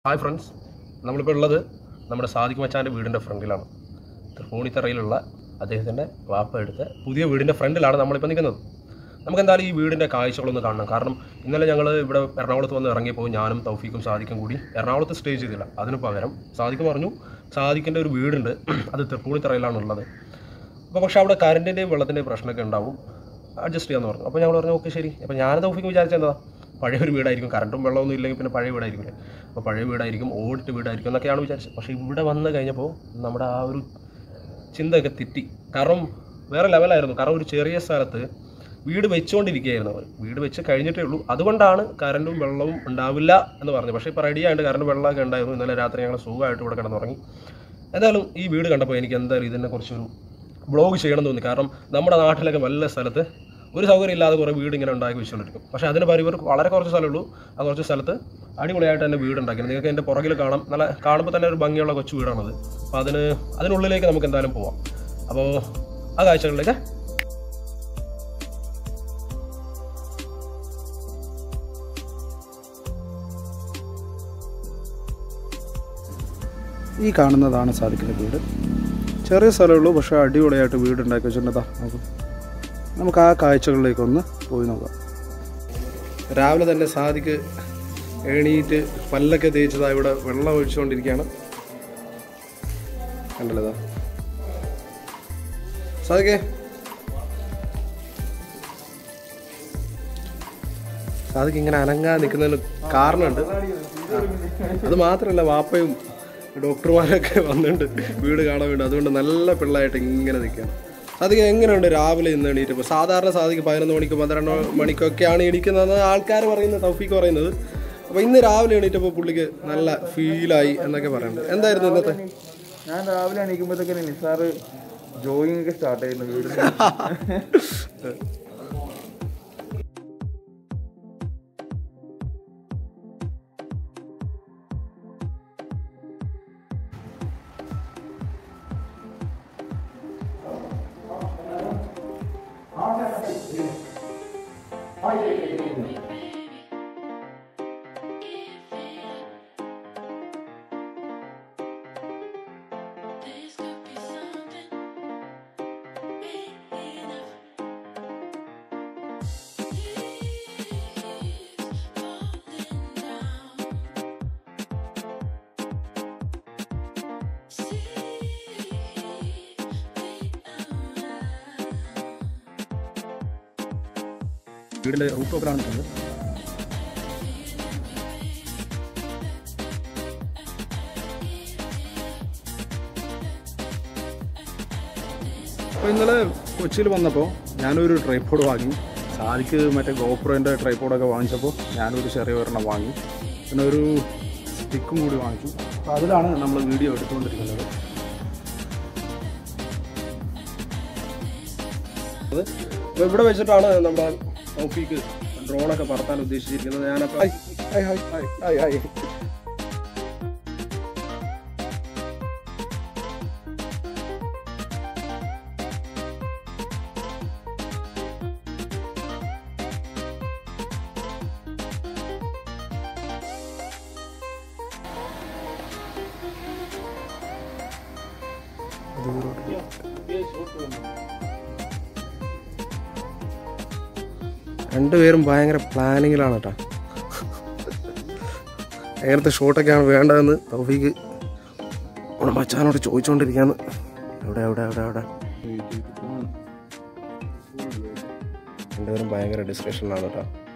Hi friends നമ്മളിപ്പോൾ ഉള്ളത് നമ്മുടെ സാദിഖ് മച്ചാൻ്റെ വീടിൻ്റെ ഫ്രണ്ടിലാണ് തൃപ്പൂണിത്തറയിലുള്ള അദ്ദേഹത്തിൻ്റെ വാപ്പ എടുത്ത പുതിയ വീടിൻ്റെ ഫ്രണ്ടിലാണ് നമ്മളിപ്പോൾ നിൽക്കുന്നത് നമുക്ക് എന്തായാലും ഈ വീടിൻ്റെ കാഴ്ചകളൊന്ന് കാണണം കാരണം ഇന്നലെ ഞങ്ങൾ ഇവിടെ എറണാകുളത്ത് വന്ന് ഇറങ്ങിയപ്പോൾ ഞാനും തൗഫീക്കും സാദിക്കും കൂടി എറണാകുളത്ത് സ്റ്റേ ചെയ്തില്ല അതിന് പകരം സാദിക്ക് പറഞ്ഞു സാദിക്കിൻ്റെ ഒരു വീടുണ്ട് അത് തൃപ്പൂണിത്തറയിലാണ് ഉള്ളത് അപ്പോൾ പക്ഷേ അവിടെ കറണ്ടിൻ്റെയും വെള്ളത്തിൻ്റെയും പ്രശ്നമൊക്കെ ഉണ്ടാവും അഡ്ജസ്റ്റ് ചെയ്യാമെന്ന് പറഞ്ഞു അപ്പോൾ ഞങ്ങൾ പറഞ്ഞു ഓക്കെ ശരി അപ്പോൾ ഞാൻ തൗഫിക്ക് വിചാരിച്ചത് എന്താ പഴയ ഒരു വീടായിരിക്കും കറണ്ടും വെള്ളമൊന്നും ഇല്ലെങ്കിൽ പിന്നെ പഴയ വീടായിരിക്കില്ലേ അപ്പോൾ പഴയ വീടായിരിക്കും ഓടിട്ട് വീടായിരിക്കും എന്നൊക്കെയാണ് വിചാരിച്ചത് പക്ഷേ ഇവിടെ വന്ന് കഴിഞ്ഞപ്പോൾ നമ്മുടെ ആ ഒരു ചിന്തയൊക്കെ തെറ്റി കാരണം വേറെ ലെവലായിരുന്നു കാരണം ഒരു ചെറിയ സ്ഥലത്ത് വീട് വെച്ചുകൊണ്ടിരിക്കുകയായിരുന്നു അവർ വീട് വെച്ച് കഴിഞ്ഞിട്ടേ ഉള്ളൂ അതുകൊണ്ടാണ് കറണ്ടും വെള്ളവും ഉണ്ടാവില്ല എന്ന് പറഞ്ഞു പക്ഷേ ഇപ്പോൾ റെഡി ആയിട്ട് കറണ്ട് വെള്ളമൊക്കെ ഉണ്ടായിരുന്നു ഇന്നലെ രാത്രി ഞങ്ങൾ സുഖമായിട്ട് ഇവിടെ കിടന്നുറങ്ങി എന്തായാലും ഈ വീട് കണ്ടപ്പോൾ എനിക്ക് എന്തായാലും ഇതിനെക്കുറിച്ചൊരു ബ്ലോഗ് ചെയ്യണം എന്ന് തോന്നി കാരണം നമ്മുടെ നാട്ടിലൊക്കെ വല്ല സ്ഥലത്ത് ഒരു സൗകര്യം ഇല്ലാതെ കുറേ വീട് ഇങ്ങനെ ഉണ്ടാക്കി വെച്ചുകൊണ്ടിരിക്കും പക്ഷേ അതിന് പകരം ഇവർക്ക് വളരെ കുറച്ച് സ്ഥലമുള്ളൂ ആ കുറച്ച് സ്ഥലത്ത് അടിപൊളിയായിട്ട് തന്നെ വീട് ഉണ്ടാക്കിയത് നിങ്ങൾക്ക് എൻ്റെ പുറകിൽ കാണാം നല്ല കാണുമ്പോൾ തന്നെ ഒരു ഭംഗിയുള്ള കൊച്ചു വീടാണത് അപ്പോൾ അതിന് അതിനുള്ളിലേക്ക് നമുക്ക് എന്തായാലും പോവാം അപ്പോൾ ആ കാഴ്ചകളിലേക്ക് ഈ കാണുന്നതാണ് സാധിക്കുന്ന വീട് ചെറിയ സ്ഥലമുള്ളൂ പക്ഷേ അടിപൊളിയായിട്ട് വീട് ഉണ്ടാക്കി വെച്ചിട്ടുണ്ടതാ നോക്കും നമുക്ക് ആ കാഴ്ചകളിലേക്കൊന്ന് പോയി നോക്കാം രാവിലെ തന്നെ സാദിക്ക് എണീറ്റ് പല്ലൊക്കെ തേച്ചതാ ഇവിടെ വെള്ളം ഒഴിച്ചുകൊണ്ടിരിക്കുകയാണ് കണ്ടല്ലതാ സാദിക്കേ സാദിക്ക് ഇങ്ങനെ അനങ്ങാതെ നിൽക്കുന്നതിന് കാരണമുണ്ട് ആ. അത് മാത്രമല്ല വാപ്പയും ഡോക്ടർമാരൊക്കെ വന്നിട്ടുണ്ട് വീട് കാണാൻ വേണ്ടി അതുകൊണ്ട് നല്ല പിള്ളായിട്ട് ഇങ്ങനെ നിൽക്കുകയാണ് സാധിക്ക് എങ്ങനെയുണ്ട് രാവിലെ ഇന്ന് എണീറ്റപ്പോൾ സാധാരണ സാധിക്ക് പതിനൊന്ന് മണിക്ക് പന്ത്രണ്ട് മണിക്കൊക്കെയാണ് എണീക്കുന്നതെന്ന് ആൾക്കാർ പറയുന്നത് തൗഫീക്ക് പറയുന്നത് അപ്പോൾ ഇന്ന് രാവിലെ എണീറ്റപ്പോൾ പുള്ളിക്ക് നല്ല ഫീലായി എന്നൊക്കെ പറയുന്നുണ്ട് എന്തായിരുന്നു ഇന്നത്തെ ഞാൻ രാവിലെ എണീക്കുമ്പോഴത്തേക്കും നിസാറ് ജോയിങ് ഒക്കെ സ്റ്റാർട്ട് ചെയ്യുന്നു വീട് This could be something big enough. Leaves falling down. Seas beat around. വീടിൻ്റെ റൂട്ട് ടോപ്പിലാണ് നിൽക്കുന്നത് അപ്പോൾ ഇന്നലെ കൊച്ചിയിൽ വന്നപ്പോൾ ഞാനൊരു ട്രൈപ്പോഡ് വാങ്ങി സാദിക്ക് മറ്റേ ഗോപ്രോൻ്റെ ട്രൈപ്പോഡൊക്കെ വാങ്ങിച്ചപ്പോൾ ഞാനൊരു ചെറിയ ഒരെണ്ണം വാങ്ങി പിന്നെ ഒരു സ്റ്റിക്കും കൂടി വാങ്ങിച്ചു അപ്പോൾ അതിലാണ് നമ്മൾ വീഡിയോ എടുത്തുകൊണ്ടിരിക്കുന്നത് അപ്പോൾ ഇവിടെ വെച്ചിട്ടാണ് നമ്മുടെ തൗഫീക്ക് ഡ്രോണൊക്കെ പറത്താൻ ഉദ്ദേശിച്ചിരിക്കുന്നത് ഞാനപ്പോൾ hi hi hi hi hi രണ്ടുപേരും ഭയങ്കര പ്ലാനിങ്ങിലാണ് കേട്ടോ എങ്ങനത്തെ ഷോട്ടൊക്കെയാണ് വേണ്ടതെന്ന് തൗഫീക്ക് നമ്മുടെ മച്ചാനോട് ചോദിച്ചുകൊണ്ടിരിക്കുകയാണ് എവിടെ എവിടെ എവിടെ എവിടെ രണ്ടുപേരും ഭയങ്കര ഡിസ്കഷനിലാണ് കേട്ടോ